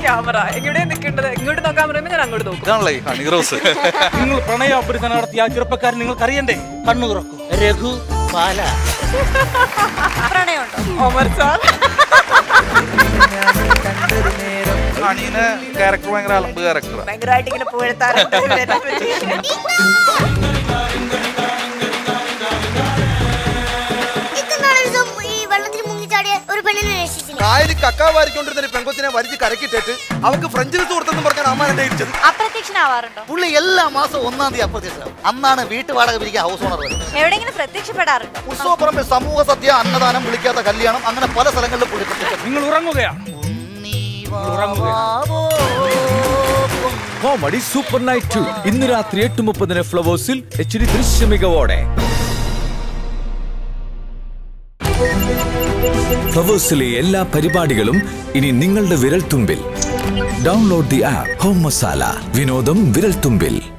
Camera എവിടെ നിൽക്കേണ്ടത് ഇങ്ങോട്ട് നോക്കാൻ പറയുമ്പോൾ ഞാൻ അങ്ങോട്ട് നോക്കും ഇതാണല്ലേ ഈ ഹണി റോസ് നിങ്ങൾ പ്രണയാഭ്യർത്ഥന നടത്തിയ ആ ചെറുപ്പക്കാരൻ നിങ്ങൾക്ക് അറിയണ്ടേ കണ്ണു തുറക്കൂ രഘു പാല പ്രണയമുണ്ടോ ഒമർ സാർ ഹണീനെ ക്യാരക്ടർ ഭയങ്കര അലമ്പ് ക്യാരക്ടറാണ് ഭയങ്കരമായിട്ട് ഇങ്ങനെ പുഴത്താറുണ്ട് ഇവരെ പറ്റി. ഇത്തന്നാളൊരു ദിവസം ഈ വെള്ളത്തിൽ മുങ്ങിച്ചാടിയ ഒരു പെണ്ണിനെ രക്ഷിച്ചില്ല കായലിൽ കക്ക വാരിക്കൊണ്ടിരുന്ന ഒരു പെങ്കൊച്ചിനെ വലിച്ച് കരക്കിട്ടിട്ട് അവൾക്ക് ഫ്രഞ്ച് വിത്ത് കൊടുത്തെന്ന് പറഞ്ഞാൽ അമ്മ എന്നെ ഇടിച്ചത് അപ്രത്യക്ഷനാവാറുണ്ടോ പുള്ളി എല്ലാ മാസവും ഒന്നാം തീയതി അപ്രത്യക്ഷനാവും അന്നാണ് വീട്ടുവാടക പിരിക്കാൻ ഹൗസ് ഓണർ വരുന്നത് എവിടെയെങ്കിലും പ്രത്യക്ഷപ്പെടാറുണ്ടോ ഉത്സവപ്പറമ്പിൽ സമൂഹ സദ്യ അന്നദാനം വിളിക്കാത്ത കല്യാണം അങ്ങനെ പല സ്ഥലങ്ങളിലും പുള്ളി പ്രത്യക്ഷം നിങ്ങൾ ഉറങ്ങുകയാണ് കോമഡി സൂപ്പർ നൈറ്റ് ടു ഇന്ന് രാത്രി എട്ട് മുപ്പതിന് ഫ്ലവേഴ്സിൽ എച്ച് ഡി ദൃശ്യമികവോടെ ഫ്ലവേഴ്സിലെ എല്ലാ പരിപാടികളും ഇനി നിങ്ങളുടെ വിരൽത്തുമ്പിൽ download the app home masala വിനോദം വിരൽത്തുമ്പിൽ